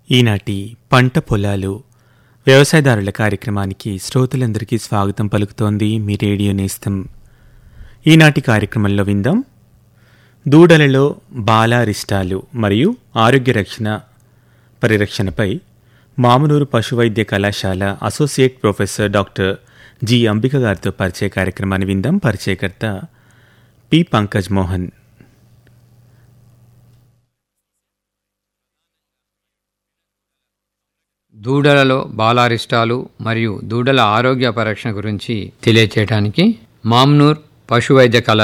ఈనాటి పంట పొలాలు వ్యవసాయదారుల కార్యక్రమానికి శ్రోతలందరికీ స్వాగతం పలుకుతోంది మీ రేడియో నేస్తం ఈనాటి కార్యక్రమంలో విందాం దూడలలో బాలారిష్టాలు మరియు ఆరోగ్య రక్షణ పరిరక్షణపై మామునూరు పశువైద్య కళాశాల associate professor doctor G Ambika గారితో పరిచయ కార్యక్రమాన్ని విందాం పరిచయకర్త పి పంకజ్ మోహన్ దూడలలో బాలారిష్టాలు మరియు దూడల ఆరోగ్య పరిరక్షణ గురించి తెలియచేయడానికి మామ్నూర్ పశువైద్య కళాశాల